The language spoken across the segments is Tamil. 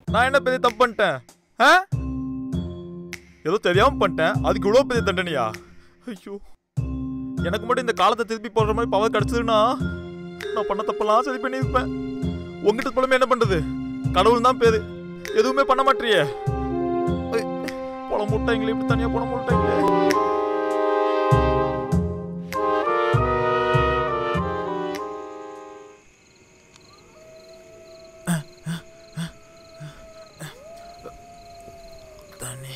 நான் என்ன பெரிய தப்பு பண்ணிட்டேன் ஆ ஏதோ தெரியாம பண்ணிட்டேன் அதுக்கு இவ்வளோ பெரிய தண்டனையா ஐயோ எனக்கு மட்டும் இந்த காலத்தை திருப்பி போடுற மாதிரி பவர் கிடைச்சதுன்னா நான் பண்ண தப்பெல்லாம் சரி பண்ணியிருப்பேன் உங்ககிட்ட புலமே என்ன பண்றது கடவுள் தான் பேரு எதுவுமே பண்ண மாட்டியே புல முட்டைங்களே இப்படி தனியா புல முட்டைங்களே தண்ணி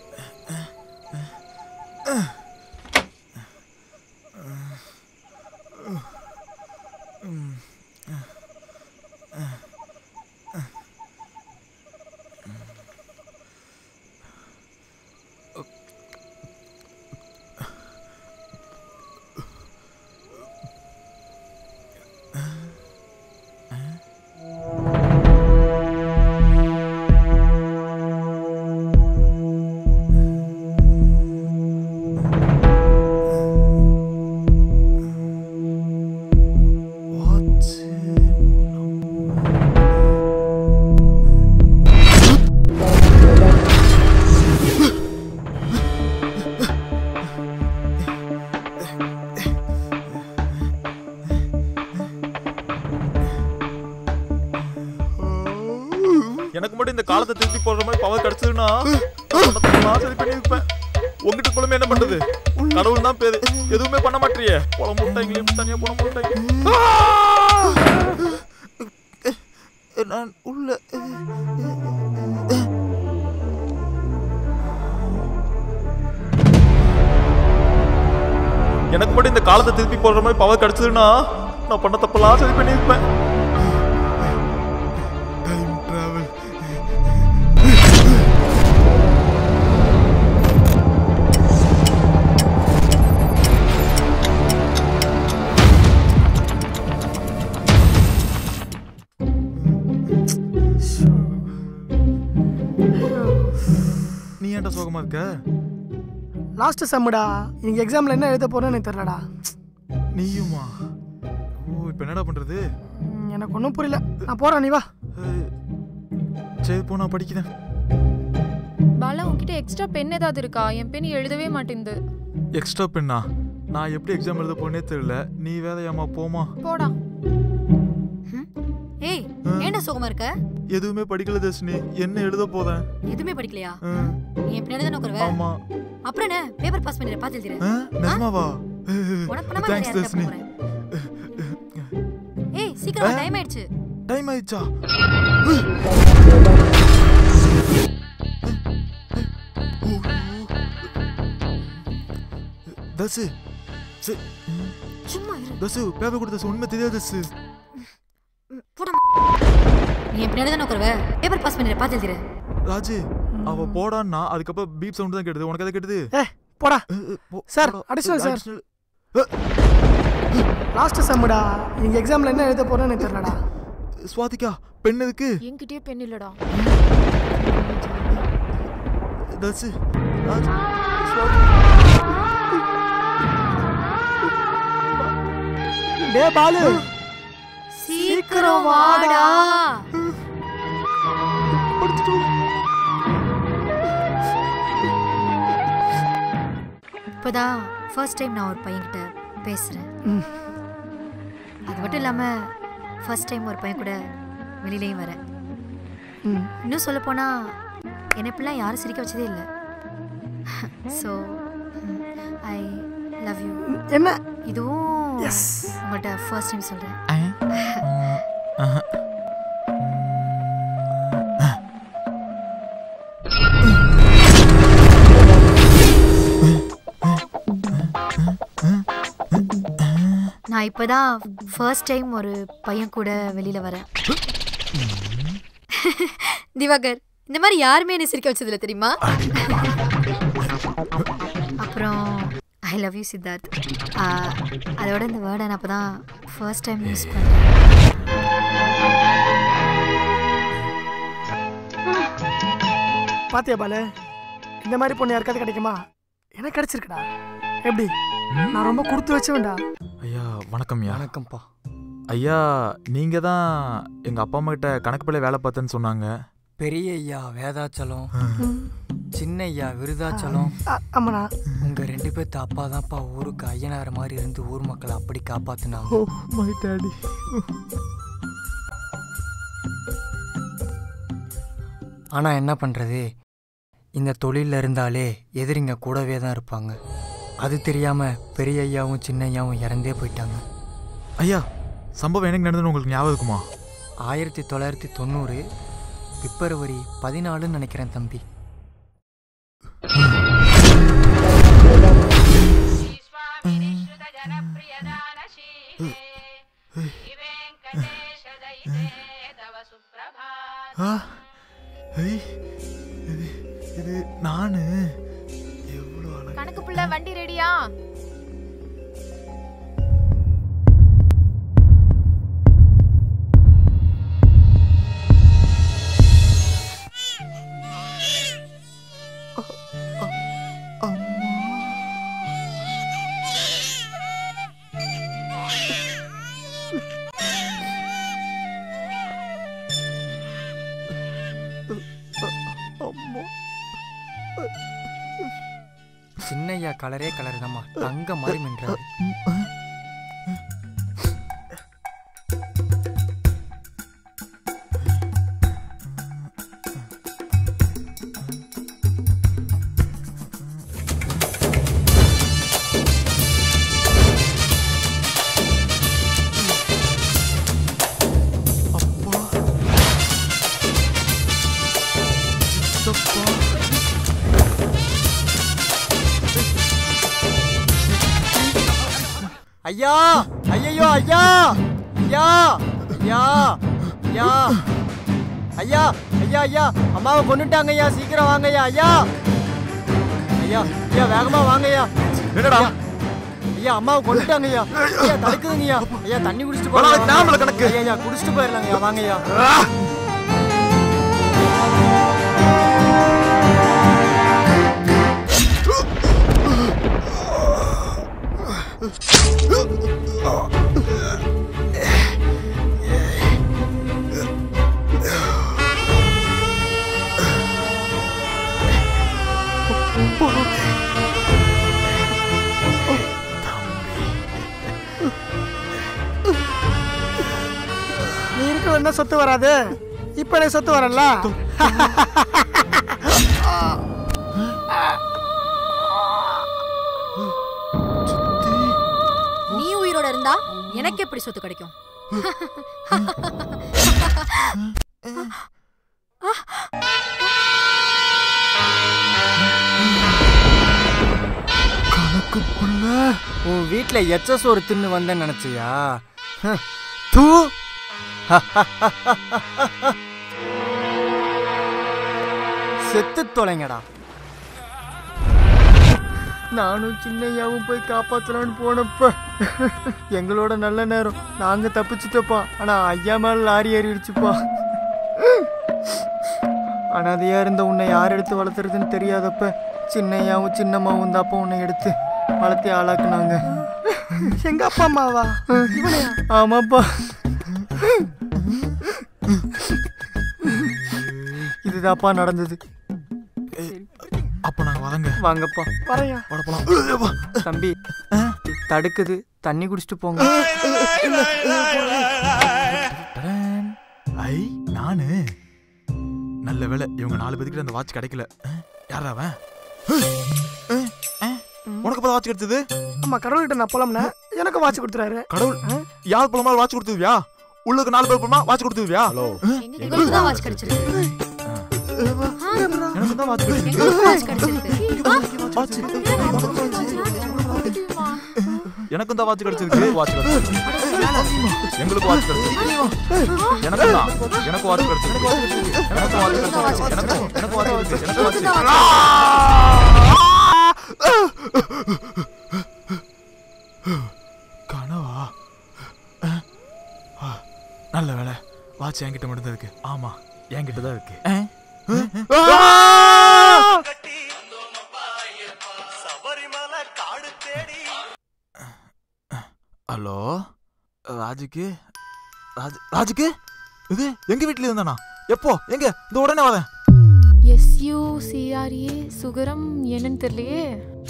எனக்கு மட்டும் இந்த காலத்தை திருப்பி போடுற மாதிரி பவர் கிடைச்சதுன்னா நான் பண்ண தப்பெல்லாம் சரி பண்ணியிருப்பேன் உங்ககிட்ட புலமே என்ன பண்றது கடவுள் தான் பேரு எதுவுமே பண்ண மாட்டியே புல முட்டைங்களே இப்படி தனியா புல முட்டைங்க நான் உள்ள எனக்கு மட்டும் இந்த காலத்தை திருப்பி போடுற மாதிரி பவர் கிடைச்சதுன்னா நான் பண்ண தப்பெல்லாம் சரி பண்ணியிருப்பேன் டைம் டிராவல் நீ ஏன்டா சோகமா இருக்க லாஸ்ட் செம்முடா இன்னைக்கு எக்ஸாமில் என்ன எழுத போறேன்னு எனக்கு தெரியலடா நீயுமா ஓ இப்போ என்னடா பண்றது ம், எனக்கு ஒன்றும் புரியல நான் போகிறேன் நீ வா அஹ், சரி போ நான் படிக்கிறேன் பாலா உன்கிட்ட எக்ஸ்ட்ரா பென் ஏதாவது இருக்கா என் பென் எழுதவே மாட்டேங்குது எக்ஸ்ட்ரா பெண்ணா நான் எப்படி எக்ஸாம் எழுத போனே தெரியல நீ வேற ஏமா போமா போடா ஏய் ஏன்டா சுகமா இருக்க எதுவுமே படிக்கல தர்ஷினி என்ன எழுத போறேன் எதுவுமே படிக்கலையா அஹ், நீ எப்படி எழுத நோக்குறவ ஆமா அப்புறம் என்ன பேப்பர் பாஸ் பண்ணிடுற பாத்து எழுதிரு அஹ், நிஜமாவா உனக்கு பண்ணாம தேங்க்ஸ் வேற யாருக்கு தர்ஷினி போறேன் ஏய் சீக்கிரம் டைம் ஆயிடுச்சு டைம் ஆயிடுச்சா தசு சும்மா இரு தசு பேப்பர் கொடுத்த தசு உண்மை தெரியாது தசு போடா நீ எப்படி எழுத நோக்குறவ பேப்பர் பாஸ் பண்ணிடுற பாத்து எழுதிரு ராஜு அவ போடான்னா அதுக்கப்புறம் பீப் சவுண்ட் தான் கேட்டது உனக்கு எதை கேட்டது ஏ போடா அஹ், அஹ், போ- சார், போடா. additional சார். Additional. லாஸ்ட் செம்முடா இன்னைக்கு எக்ஸாமில் என்ன எழுத போறேன்னு எனக்கு தெரியலடா சுவாதிகா பெண் எதுக்கு என்கிட்டயே பென் இல்லடா தசு ராஜு, டே பாலு சீக்கிரம் வாடா இப்போதான் ஃபர்ஸ்ட் டைம் நான் ஒரு பையன்கிட்ட பேசுகிறேன் ம். அது மட்டும் இல்லாமல் ஃபர்ஸ்ட் டைம் ஒரு பையன் கூட வெளியிலையும் வரேன் ம் இன்னும் சொல்லப்போனால் என்னை இப்படிலாம் யாரும் சிரிக்க வச்சதே இல்லை ஸோ ஐ லவ் யூ என்ன இதுவும் Yes. உங்கள்கிட்ட ஃபர்ஸ்ட் டைம் சொல்கிறேன் ஆஹா. நான் இப்போதான் ஃபர்ஸ்ட் டைம் ஒரு பையன் கூட வெளியில் வரேன் திவாகர் இந்த மாதிரி யாருமே என்னை சிரிக்க வச்சதில்ல தெரியுமா அப்புறம் ஐ லவ் யூ சித்தார்த் ஆ, அதோட இந்த வேர்டை நான் அப்போ தான் ஃபர்ஸ்ட் டைம் யூஸ் பண்ணேன் பாத்தியா பாலு இந்த மாதிரி பொண்ணு யாருக்காவது கிடைக்குமா எனக்கு கிடைச்சிருக்குடா எப்படி நான் ரொம்ப கொடுத்து வச்சவன்டா ஐயா வணக்கம் ஐயா வணக்கம்ப்பா ஐயா நீங்க தான் எங்க அப்பா அம்மா கிட்ட கணக்கு பிள்ளை வேலை பார்த்தேன்னு சொன்னாங்க பெரிய ஐயா வேதாச்சலம் சின்ன ஐயா விருதாச்சலம் ஆ- ஆமாண்ணா உங்க ரெண்டு பேர்த்த அப்பா தான்ப்பா ஊருக்கு ஐயனார் மாதிரி இருந்து ஊர் மக்களை அப்படி காப்பாத்துனாங்க ஓ மை டாடி ஆனா என்ன பண்றது இந்த தொழிலில் இருந்தாலே எதிரிங்க கூடவே தான் இருப்பாங்க அது தெரியாம பெரிய ஐயாவும் சின்ன ஐயாவும் இறந்தே போயிட்டாங்க ஐயா சம்பவம் எனக்கு நடந்ததுன்னு உங்களுக்கு ஞாபகம் இருக்குமா ஆயிரத்தி தொள்ளாயிரத்தி தொண்ணூறு பிப்ரவரி பதினாலுன்னு நினைக்கிறேன் தம்பி ஆ, ஐ, இது இது நானு எவ்வளோ அழகா கணக்கு புள்ள வண்டி ரெடியா அம்மா சின்ன ஐயா கலரே கலர் தாம்மா தங்க மாதிரி மின்றாரு அப்பா சித்தப்பா ஐயா ஐயையோ ஐயா ஐயா ஐயா ஐயா ஐயா ஐயா ஐயா அம்மாவை கொண்டுட்டாங்க ஐயா சீக்கிரம் வாங்க ஐயா ஐயா ஐயா ஐயா வேகமா வாங்க ஐயா என்னடா ஐயா அம்மாவை கொண்டுட்டாங்க ஐயா ஐயா தடுக்குதுங்க ஐயா ஐயா தண்ணி குடிச்சிட்டு வேணாம், போகலாம் நாமல கணக்கு. ஐயா ஐயா குடிச்சிட்டு போயிடலாங்க ஐயா வாங்க ஐயா நீ இருக்க வந்தா சொத்து வராது இப்போ எனக்கு சொத்து வரல நீ உயிரோட இருந்தா எனக்கு எப்படி சொத்து கிடைக்கும் கணக்கு புள்ள உன் வீட்ல எச்ச சோறு தின்னு வந்தேன்னு நினைச்சியா ஹம். தூ செத்து தொலைங்கடா நானும் சின்னையாவும் போய் காப்பாத்தலான்னு போனப்ப எங்களோட நல்ல நேரம் நாங்க தப்பிச்சிட்டோப்பா ஆனா ஐயா மேல லாரி ஏறிடுச்சுப்பா அனாதையா இருந்த உன்னை யார் எடுத்து வளர்த்துறதுன்னு தெரியாதப்ப சின்னையாவும் சின்னம்மாவும் தாப்பா உன்னை எடுத்து வளர்த்தி ஆளாக்குனாங்க எங்க அப்பா அம்மாவா இவனையா ஆமாப்பா இதுதாப்பா நடந்தது அப்ப நாங்க வரங்க வாங்கப்பா வரையா வடப்பலாம் தம்பி தடுக்குது தண்ணி குடிச்சிட்டு போங்க ஐ நானு நல்ல வேளை இவங்க நாலு பேருக்கு அந்த வாட்ச் கிடைக்கல அஹ், யாரா அவன் அஹ், அஹ், உனக்கு அப்ப வாட்ச் கிடைச்சது ஆமா கடவுள்கிட்ட நான் போலாம்னா எனக்கு வாட்ச் கொடுத்துறாரு கடவுள் யார் பழமா வாட்ச் கொடுத்துவியா உள்ளுக்கு நாலு பேர் பழமா வாட்ச் கொடுத்துவியா ஹலோ எங்களுக்கு தான் வாட்ச் கிடைச்சிருக்கு எனக்கு தான் வாட்ச் கிடைச்சது எங்களுக்கு வாட்ச் கிடைச்சிருக்கு வாட்ச் எனக்கும் தான் வாட்ச் கிடைச்சிருக்கு வாட்ச் கிடைச்சிருக்கு எங்களுக்கு வாட்ச் கிடைச்சிருக்கு எனக்கு தான் எனக்கு வாட்ச் கிடைச்சிருக்கு எனக்கு வாட்ச் கிடைச்சிருக்கு எனக்கு எனக்கு வாட்ச் கிடைச்சிருக்கு எனக்கு வாட்ச் கனவா அஹ், ஆ, நல்ல வேலை வாட்ச் என்கிட்ட மட்டும் தான் இருக்கு ஆமா என்கிட்ட தான் இருக்கு அஹ், அஹ், ஆ! ஹலோ ராஜுக்கு ராஜ் ராஜுக்கு இது எங்க வீட்ல இருந்தானா எப்போ எங்க இந்த உடனே வரேன் எஸ்யூ சிஆர்ஏ சுகரம் என்னன்னு தெரியலையே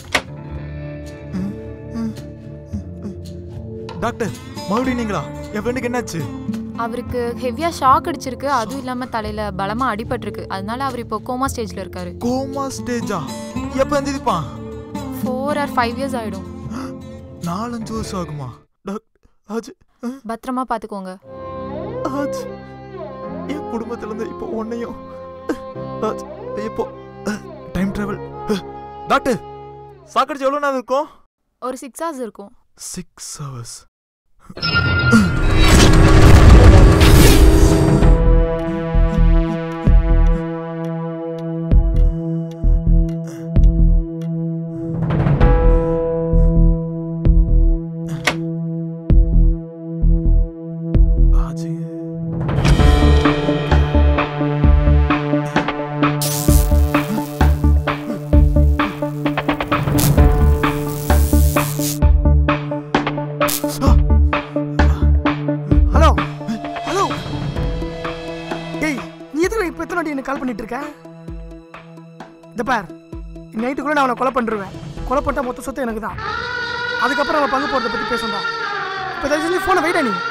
டாக்டர் மறுபடியும் நீங்களா என் ஃப்ரெண்டுக்கு என்னாச்சு அவருக்கு ஹெவியா ஷாக் அடிச்சிருக்கு அதுவும் இல்லாம தலையில பலமா அடிபட்டிருக்கு அதனால அவர் இப்போ கோமா ஸ்டேஜ்ல இருக்காரு கோமா ஸ்டேஜா எப்போ எந்திரிப்பான் ஃபோர் ஆர் ஃபைவ் இயர்ஸ் ஆயிடும் நாலஞ்சு வருஷம் ஆகுமா டாக்டர் ஆச்சு பத்திரமா பாத்துக்கோங்க ஆச்சு என் குடும்பத்துல இருந்து இப்போ உன்னையும் ஆச்சு இப்போ டைம் டிராவல் டாக்டர் சாக்கடிச்சு எவ்வளோ நேரம் இருக்கும் ஒரு சிக்ஸ் ஹவர்ஸ் இருக்கும் சிக்ஸ் ஹவர்ஸ் ஹலோ ஹலோ டேய் நீ எதுக்கு இப்போ எத்தனை வாட்டி எனக்கு கால் பண்ணிட்டு இருக்க இந்த பார் நைட்டுக்குள்ள நான் அவனை கொலை பண்ணிருவேன் கொலை பண்ணிட்டா மொத்த சொத்து எனக்கு தான் அதுக்கப்புறம் அவன் பங்கு போகிறத பற்றி பேசண்டா இப்போ தயவு செஞ்சு ஃபோனை வைடா நீ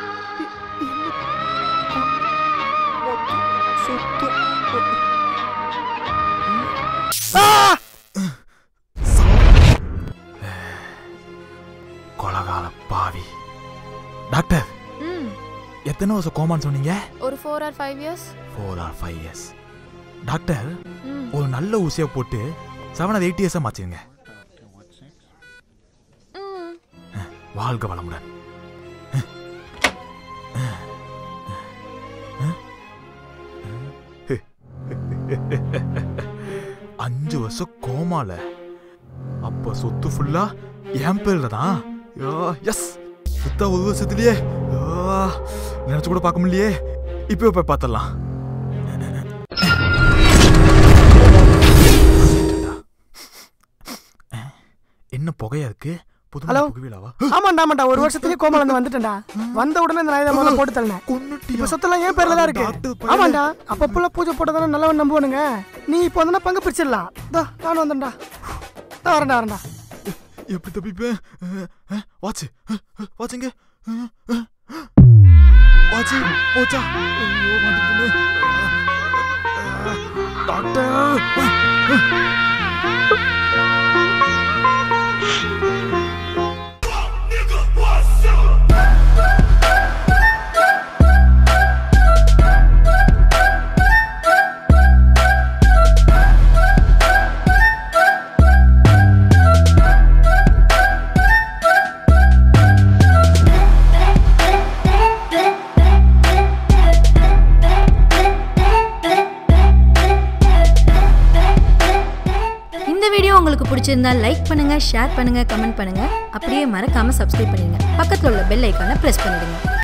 ஆ! கொலகால பாவி டாக்டர் ம் எத்தனை வருஷம் கோமான்னு சொன்னீங்க ஒரு four or five years four or five years doctor ம் ஒரு நல்ல ஊசியை போட்டு செவன் ஆர் எயிட் இயர்ஸாக மாற்றிடுங்க ம் வாழ்க வளமுடன் அஞ்சு வருஷம் கோமால அப்ப சொத்து ஃபுல்லா என் பேர்ல தான் எஸ் சுத்தா ஒரு வருஷத்துலயே நினைச்சு கூட பார்க்க முடியலையே இப்போ போய் பார்த்துடலாம் என்ன புகையா இருக்கு புது ஹலோ? புகவிலாவா ஆமாண்டா ஆமாண்டா ஒரு வருஷத்துலயே கோமால இருந்து வந்துட்டேன்டா வந்த உடனே இந்த நாயை முதல்ல போட்டு தள்ளேன் கொன்னுட்டியா? இப்போ சொத்தெல்லாம் என் பேர்ல தான் இருக்கு டாக்டர் பையனே. ஆமாண்டா அப்பப்போல பூஜை போட்டதானே நல்லவன் நம்புவானுங்க நீ இப்போ வந்தனா பங்கு பிரிச்சிடலாம் தா நானும் வந்தேன்டா நான் வரேன்டா வரேன்டா எப்படி தப்பிப்பேன் வாட்ச் வாட்சுங்க வாட்ச் போச்சா ஐயோ மாட்டிக்கிட்டே டாக்டர் இந்த வீடியோ உங்களுக்கு பிடிச்சிருந்தா லைக் பண்ணுங்க ஷேர் பண்ணுங்க கமெண்ட் பண்ணுங்க அப்படியே மறக்காம சப்ஸ்கிரைப் பண்ணிடுங்க பக்கத்துல உள்ள பெல் ஐக்கானை பிரஸ் பண்ணிடுங்க